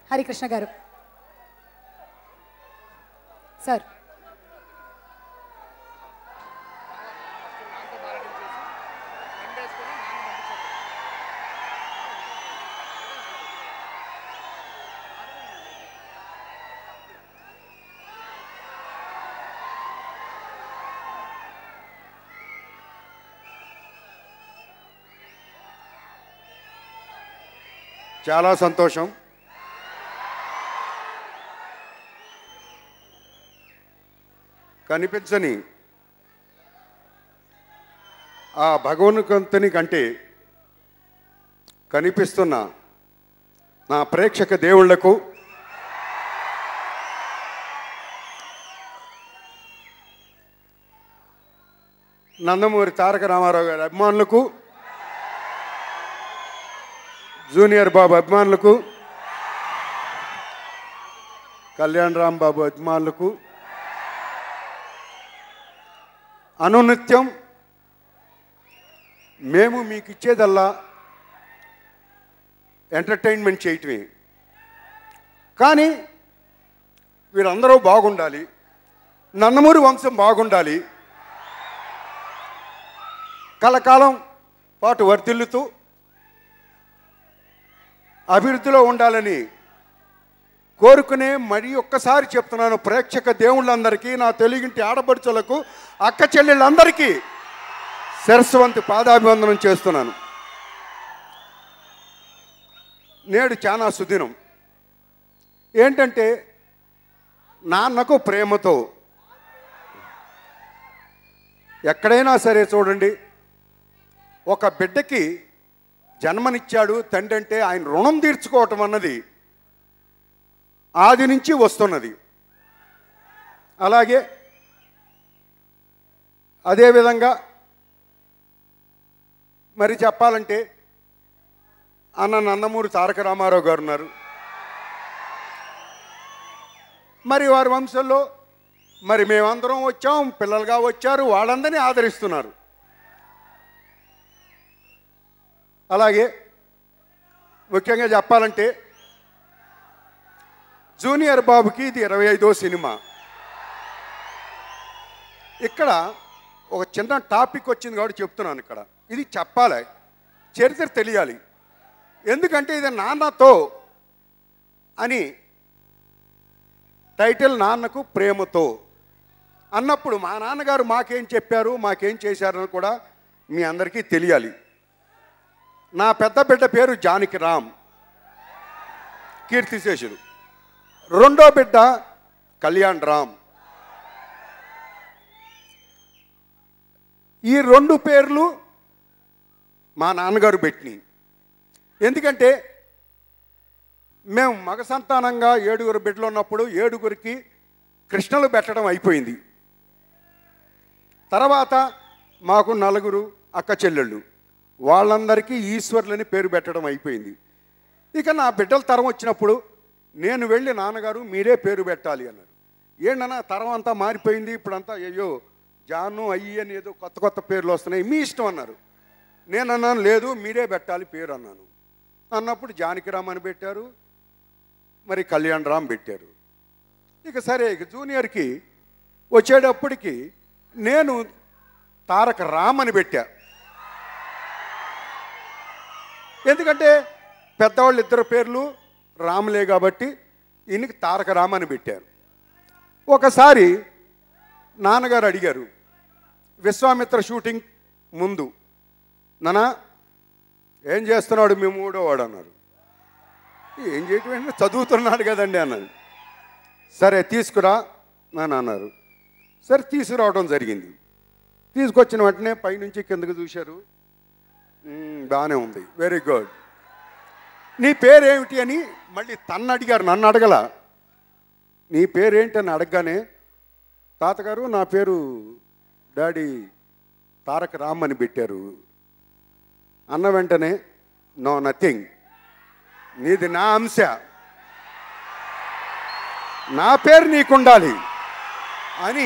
హరికృష్ణ గారు సార్ చాలా సంతోషం కనిపించని ఆ భగవన్కంతుని కంటే కనిపిస్తున్న నా ప్రేక్షక దేవుళ్లకు నందమూరి తారక రామారావు గారి అభిమానులకు జూనియర్ బాబు అభిమానులకు కళ్యాణ్ రామ్ బాబు అభిమానులకు అనునిత్యం మేము మీకు ఇచ్చేదల్లా ఎంటర్టైన్మెంట్ చేయటమే కానీ వీరందరూ బాగుండాలి నందమూరి వంశం బాగుండాలి కలకాలం పాటు వర్ధిల్లుతూ అభివృద్ధిలో ఉండాలని కోరుకునే మరి ఒక్కసారి చెప్తున్నాను ప్రేక్షక దేవుళ్ళందరికీ నా తెలుగింటి ఆడపడుచులకు అక్క చెల్లెళ్ళందరికీ శిరస్వంతి పాదాభివందనం చేస్తున్నాను నేడు చాలా సుదినం ఏంటంటే నాన్నకు ప్రేమతో ఎక్కడైనా సరే చూడండి ఒక బిడ్డకి జన్మనిచ్చాడు తండ్రి అంటే ఆయన రుణం తీర్చుకోవటం అన్నది ఆది నుంచి వస్తున్నది అలాగే అదేవిధంగా మరి చెప్పాలంటే అన్న నందమూరి తారక రామారావు గారు ఉన్నారు మరి వారి వంశంలో మరి మేమందరం వచ్చాం పిల్లలుగా వచ్చారు వాళ్ళందరినీ ఆదరిస్తున్నారు అలాగే ముఖ్యంగా చెప్పాలంటే జూనియర్ బాబుకి ఇది ఇరవై ఐదో సినిమా ఇక్కడ ఒక చిన్న టాపిక్ వచ్చింది కాబట్టి చెప్తున్నాను ఇక్కడ ఇది చెప్పాలి చరిత్ర తెలియాలి ఎందుకంటే ఇది నాన్నతో అని టైటిల్ నాన్నకు ప్రేమతో అన్నప్పుడు మా నాన్నగారు మాకేం చెప్పారు మాకేం చేశారని కూడా మీ అందరికీ తెలియాలి నా పెద్ద బిడ్డ పేరు జానకి రామ్ కీర్తిశేషుడు రెండో బిడ్డ కళ్యాణ్ రామ్ ఈ రెండు పేర్లు మా నాన్నగారు పెట్టినాయి ఎందుకంటే మేము మగ సంతానంగా ఏడుగురు బిడ్డలు ఉన్నప్పుడు ఏడుగురికి కృష్ణలు పెట్టడం అయిపోయింది తర్వాత మాకు నలుగురు అక్క చెల్లెళ్ళు వాళ్ళందరికీ ఈశ్వర్లని పేరు పెట్టడం అయిపోయింది ఇక నా బిడ్డల తరం వచ్చినప్పుడు నేను వెళ్ళి నాన్నగారు మీరే పేరు పెట్టాలి అన్నారు ఏంటన్నా తరం అంతా మారిపోయింది ఇప్పుడంతా అయ్యో జాను అయ్యి అని ఏదో కొత్త కొత్త పేర్లు వస్తున్నాయి మీ ఇష్టం అన్నారు నేను అన్నాను లేదు మీరే పెట్టాలి పేరు అన్నాను అన్నప్పుడు జానకిరామ్ అని పెట్టారు మరి కళ్యాణ్ రామ్ పెట్టారు ఇక సరే ఇక జూనియర్కి వచ్చేటప్పటికి నేను తారక రామ్ అని పెట్టా ఎందుకంటే పెద్దవాళ్ళు ఇద్దరు పేర్లు రాములే కాబట్టి ఈయనకి తారక రామ్ అని పెట్టారు ఒకసారి నాన్నగారు అడిగారు విశ్వామిత్ర షూటింగ్ ముందు నానా ఏం చేస్తున్నాడు మీ మూడో వాడు అన్నారు ఏం చేయటం ఏంటి చదువుతున్నాడు కదండి అన్నాడు సరే తీసుకురా అని అన్నారు సరే తీసుకురావడం జరిగింది తీసుకొచ్చిన వెంటనే పైనుంచి కిందకు చూశారు "మ్మ్, బాగానే ఉంది వెరీ గుడ్ నీ పేరేమిటి అని మళ్ళీ తన్ను అడిగారు నన్ను అడగల నీ పేరేంటి అని అడగగానే తాతగారు నా పేరు డాడీ తారక రామ్ అని పెట్టారు అన్న వెంటనే నో నథింగ్ నీది నా అంశ నా పేరు నీకుండాలి అని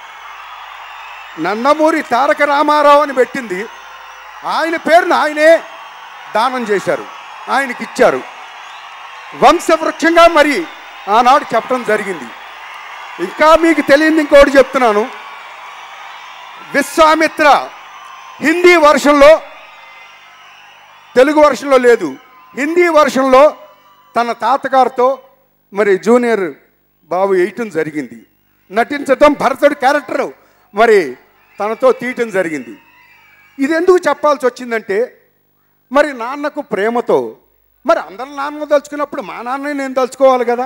నందమూరి తారక రామారావు అని పెట్టింది ఆయన పేరును ఆయనే దానం చేశారు ఆయనకి ఇచ్చారు వంశవృక్షంగా మరి ఆనాడు చెప్పడం జరిగింది ఇంకా మీకు తెలియంది ఇంకోటి చెప్తున్నాను విశ్వామిత్ర హిందీ వర్షంలో తెలుగు వర్షంలో లేదు హిందీ వర్షంలో తన తాతగారితో మరి జూనియర్ బాబు వేయటం జరిగింది నటించటం భరతుడి క్యారెక్టర్ మరి తనతో తీయటం జరిగింది ఇది ఎందుకు చెప్పాల్సి వచ్చిందంటే మరి నాన్నకు ప్రేమతో మరి అందరి నాన్న తలుచుకున్నప్పుడు మా నాన్నని నేను తలుచుకోవాలి కదా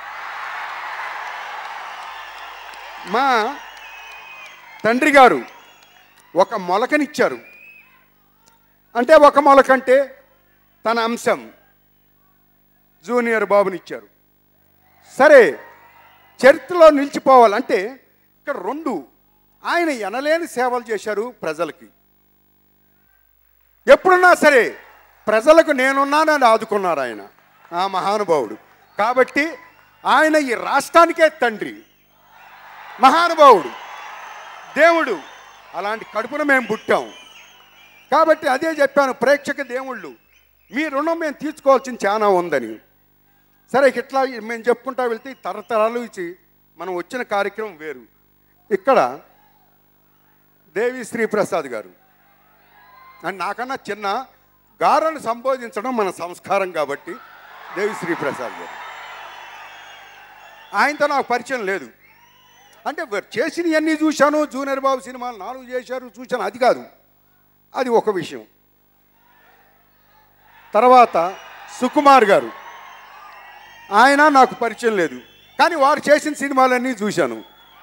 మా తండ్రి గారు ఒక మొలకనిచ్చారు అంటే ఒక మొలకంటే తన అంశం జూనియర్ బాబునిచ్చారు సరే చరిత్రలో నిలిచిపోవాలంటే ఇక్కడ రెండు ఆయన ఎనలేని సేవలు చేశారు ప్రజలకి ఎప్పుడున్నా సరే ప్రజలకు నేనున్నానని ఆదుకున్నారు ఆయన ఆ మహానుభావుడు కాబట్టి ఆయన ఈ రాష్ట్రానికే తండ్రి మహానుభావుడు దేవుడు అలాంటి కడుపున మేము పుట్టాం కాబట్టి అదే చెప్పాను ప్రేక్షక దేవుళ్ళు మీ రుణం మేము తీర్చుకోవాల్సింది చాలా ఉందని సరే ఇట్లా మేము చెప్పుకుంటా వెళ్తే ఈ తరతరాలు ఇచ్చి మనం వచ్చిన కార్యక్రమం వేరు ఇక్కడ దేవి శ్రీ ప్రసాద్ గారు అండ్ నాకన్నా చిన్న గారను సంబోధించడం మన సంస్కారం కాబట్టి దేవి శ్రీ ప్రసాద్ గారు ఆయనతో నాకు పరిచయం లేదు అంటే వారు చేసినవన్నీ చూశాను జూనియర్ బాబు సినిమాలు నాలుగు చేశారు చూశాను అది కాదు అది ఒక విషయం తర్వాత సుకుమార్ గారు ఆయన నాకు పరిచయం లేదు కానీ వారు చేసిన సినిమాలన్నీ చూశాను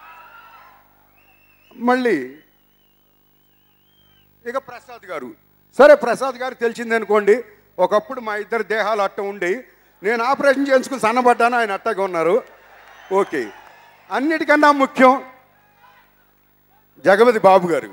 మళ్ళీ ఇక ప్రసాద్ గారు సరే ప్రసాద్ గారు తెలిసింది అనుకోండి ఒకప్పుడు మా ఇద్దరు దేహాలు అట్ట ఉండి నేను ఆపరేషన్ చేయించుకుని సన్నబడ్డాను ఆయన అట్టగా ఉన్నారు ఓకే అన్నిటికన్నా ముఖ్యం జగపతి బాబు గారు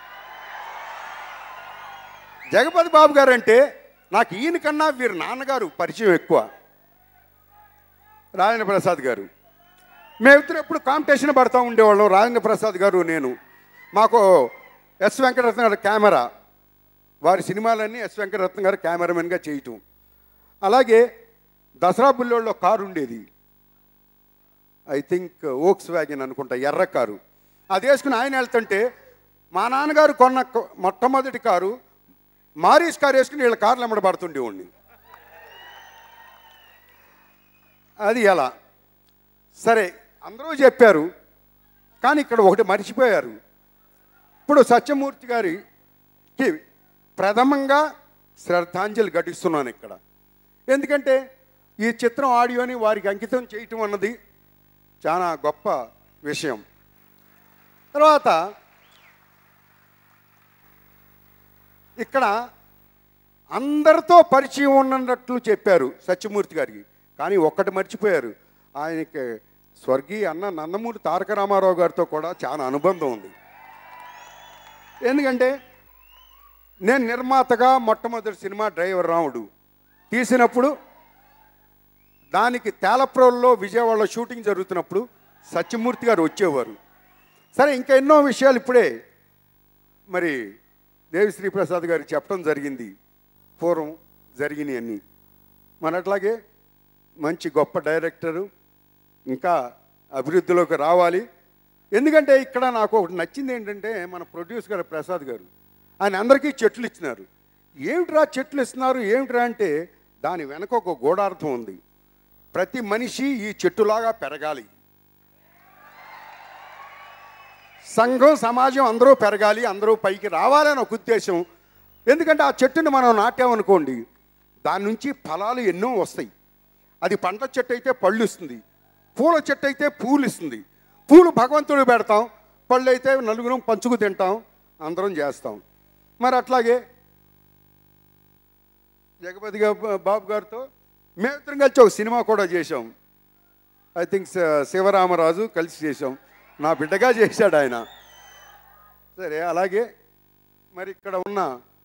జగపతి బాబు గారు అంటే నాకు ఈయన కన్నా వీరి నాన్నగారు పరిచయం ఎక్కువ రాజేంద్ర ప్రసాద్ గారు మేమిద్దరు ఎప్పుడు కాంపిటీషన్ పడతా ఉండేవాళ్ళం రాజేంద్ర ప్రసాద్ గారు నేను మాకు ఎస్ వెంకటరత్న గారి కెమెరా వారి సినిమాలన్నీ ఎస్ వెంకటరత్న గారు కెమెరామెన్గా చేయటం అలాగే దసరా బుల్లోళ్ళలో కారు ఉండేది ఐ థింక్ ఓక్స్ వ్యాగన్ అనుకుంటా ఎర్ర కారు అది వేసుకుని ఆయన వెళ్తుంటే మా నాన్నగారు కొన్న కొ- మొట్టమొదటి కారు మారీస్ కారు వేసుకుని వీళ్ళ కార్లు ఎమ్మడ పడుతుండేవాడిని అది ఎలా సరే అందరూ చెప్పారు కానీ ఇక్కడ ఒకటి మర్చిపోయారు ఇప్పుడు సత్యమూర్తి గారికి ప్రథమంగా శ్రద్ధాంజలి ఘటిస్తున్నాను ఇక్కడ ఎందుకంటే ఈ చిత్రం ఆడియోని వారికి అంకితం చేయటం అన్నది చాలా గొప్ప విషయం తర్వాత ఇక్కడ అందరితో పరిచయం ఉన్నట్లు చెప్పారు సత్యమూర్తి గారికి కానీ ఒక్కటి మర్చిపోయారు ఆయనకి స్వర్గీయ అన్న నందమూరి తారక రామారావు గారితో కూడా చాలా అనుబంధం ఉంది ఎందుకంటే నేను నిర్మాతగా మొట్టమొదటి సినిమా డ్రైవర్ రాముడు తీసినప్పుడు దానికి తేలప్రోల్లో విజయవాడలో షూటింగ్ జరుగుతున్నప్పుడు సత్యమూర్తి గారు వచ్చేవారు సరే ఇంకా ఎన్నో విషయాలు ఇప్పుడే మరి దేవి శ్రీప్రసాద్ గారికి చెప్పడం జరిగింది పూర్వం జరిగినాయి అన్నీ మన అట్లాగే మంచి గొప్ప డైరెక్టరు ఇంకా అభివృద్ధిలోకి రావాలి ఎందుకంటే ఇక్కడ నాకు ఒకటి నచ్చింది ఏంటంటే మన ప్రొడ్యూస్ గారు ప్రసాద్ గారు ఆయన అందరికీ చెట్లు ఇచ్చినారు ఏమిట్రా చెట్లు ఇస్తున్నారు ఏమిట్రా అంటే దాని వెనక ఒక గూఢార్థం ఉంది ప్రతి మనిషి ఈ చెట్టులాగా పెరగాలి సంఘం సమాజం అందరూ పెరగాలి అందరూ పైకి రావాలని ఒక ఉద్దేశం ఎందుకంటే ఆ చెట్టుని మనం నాటామనుకోండి దాని నుంచి ఫలాలు ఎన్నో వస్తాయి అది పండ్ల చెట్టు అయితే పళ్ళు ఇస్తుంది పూల చెట్టు అయితే పూలు ఇస్తుంది పూలు భగవంతుడు పెడతాం పళ్ళు అయితే నలుగురం పంచుకు తింటాం అందరం చేస్తాం మరి అట్లాగే జగపతి గా- బాబు గారితో మేమిద్దరం కలిసి ఒక సినిమా కూడా చేశాం ఐ థింక్ శివరామరాజు కలిసి చేశాం నా బిడ్డగా చేశాడు ఆయన సరే అలాగే మరి ఇక్కడ ఉన్న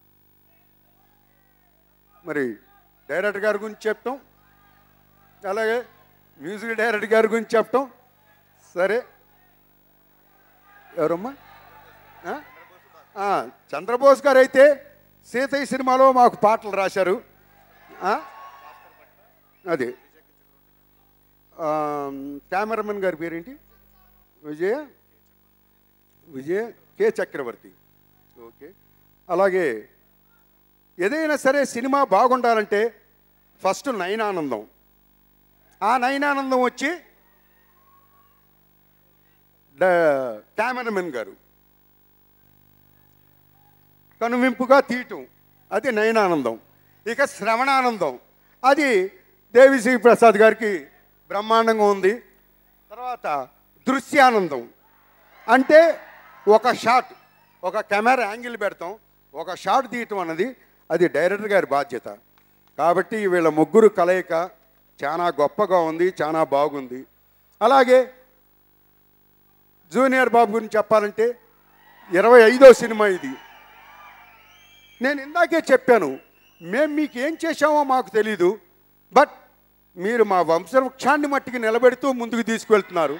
మరి డైరెక్టర్ గారి గురించి చెప్తాం అలాగే మ్యూజిక్ డైరెక్టర్ గారి గురించి చెప్తాం సరే ఎవరమ్మా ఆ? ఆ, చంద్రబోస్ గారు అయితే సీతయ్య సినిమాలో మాకు పాటలు రాశారు ఆ? అది ఆ, కెమెరామెన్ గారి పేరేంటి విజయ విజయ కె చక్రవర్తి ఓకే అలాగే ఏదైనా సరే సినిమా బాగుండాలంటే ఫస్ట్ నయనానందం ఆ నయనానందం వచ్చి డ కెమెరామెన్ గారు కనువింపుగా తీయటం అది నయనానందం ఇక శ్రవణానందం అది దేవిశ్రీ ప్రసాద్ గారికి బ్రహ్మాండంగా ఉంది తర్వాత దృశ్యానందం అంటే ఒక షాట్ ఒక కెమెరా యాంగిల్ పెడతాం ఒక షాట్ తీయటం అన్నది అది డైరెక్టర్ గారి బాధ్యత కాబట్టి వీళ్ళ ముగ్గురు కలయిక చాలా గొప్పగా ఉంది చాలా బాగుంది అలాగే జూనియర్ బాబు గురించి చెప్పాలంటే ఇరవై ఐదో సినిమా ఇది నేను ఇందాకే చెప్పాను మేము మీకు ఏం చేశామో మాకు తెలీదు బట్ మీరు మా వంశవృక్షాన్ని మట్టికి నిలబెడుతూ ముందుకు తీసుకువెళ్తున్నారు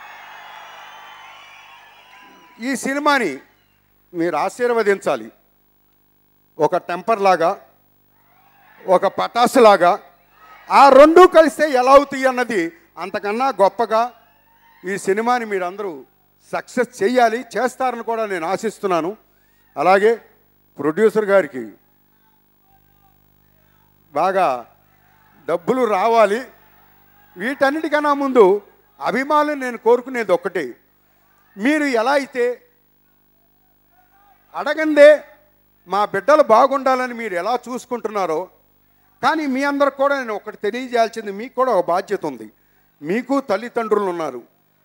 ఈ సినిమాని మీరు ఆశీర్వదించాలి ఒక టెంపర్ లాగా ఒక పటాసు లాగా ఆ రెండు కలిస్తే ఎలా అవుతాయి అన్నది అంతకన్నా గొప్పగా ఈ సినిమాని మీరందరూ సక్సెస్ చేయాలి చేస్తారని కూడా నేను ఆశిస్తున్నాను అలాగే ప్రొడ్యూసర్ గారికి బాగా డబ్బులు రావాలి వీటన్నిటికన్నా ముందు అభిమానులు నేను కోరుకునేది ఒక్కటే మీరు ఎలా అయితే అడగందే మా బిడ్డలు బాగుండాలని మీరు ఎలా చూసుకుంటున్నారో కానీ మీ అందరికి కూడా నేను ఒకటి తెలియజేయాల్సింది మీకు కూడా ఒక బాధ్యత ఉంది మీకు తల్లిదండ్రులు ఉన్నారు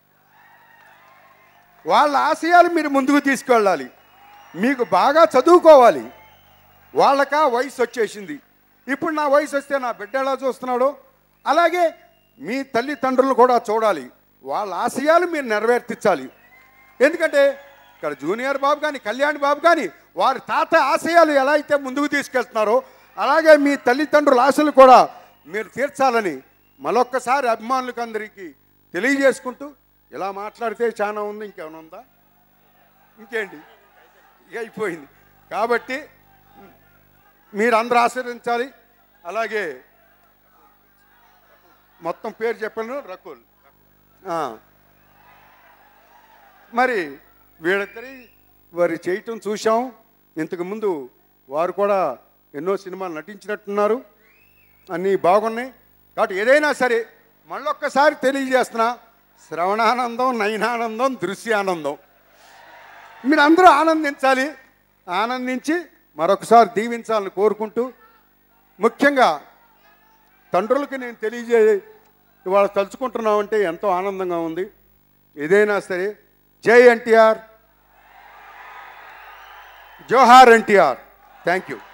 వాళ్ళ ఆశయాలు మీరు ముందుకు తీసుకెళ్ళాలి మీకు బాగా చదువుకోవాలి వాళ్ళకా వయసు వచ్చేసింది ఇప్పుడు నా వయసు వస్తే నా బిడ్డ ఎలా చూస్తున్నాడో అలాగే మీ తల్లిదండ్రులు కూడా చూడాలి వాళ్ళ ఆశయాలు మీరు నెరవేర్తించాలి ఎందుకంటే ఇక్కడ జూనియర్ బాబు కానీ కళ్యాణ్ బాబు కానీ వారి తాత ఆశయాలు ఎలా అయితే ముందుకు తీసుకెళ్తున్నారో అలాగే మీ తల్లిదండ్రుల ఆశలు కూడా మీరు తీర్చాలని మరొక్కసారి అభిమానులకు అందరికీ తెలియజేసుకుంటూ ఇలా మాట్లాడితే చాలా ఉంది ఇంకేమైనా ఉందా ఇంకేంటి ఇక అయిపోయింది కాబట్టి మీరందరూ ఆశీర్వదించాలి అలాగే మొత్తం పేరు చెప్పాను రకుల్ ఆ. మరి వీళ్ళిద్దరి వారి చేయటం చూసాం ఇంతకుముందు వారు కూడా ఎన్నో సినిమాలు నటించినట్టున్నారు అన్నీ బాగున్నాయి కాబట్టి ఏదైనా సరే మళ్ళొక్కసారి తెలియజేస్తున్నా శ్రవణానందం నయనానందం దృశ్యానందం మీరందరూ ఆనందించాలి ఆనందించి మరొకసారి దీవించాలని కోరుకుంటూ ముఖ్యంగా తండ్రులకి నేను తెలియజే ఇవాళ తలుచుకుంటున్నామంటే ఎంతో ఆనందంగా ఉంది ఏదైనా సరే జై ఎన్టీఆర్ జోహార్ ఎన్టీఆర్ థ్యాంక్ యూ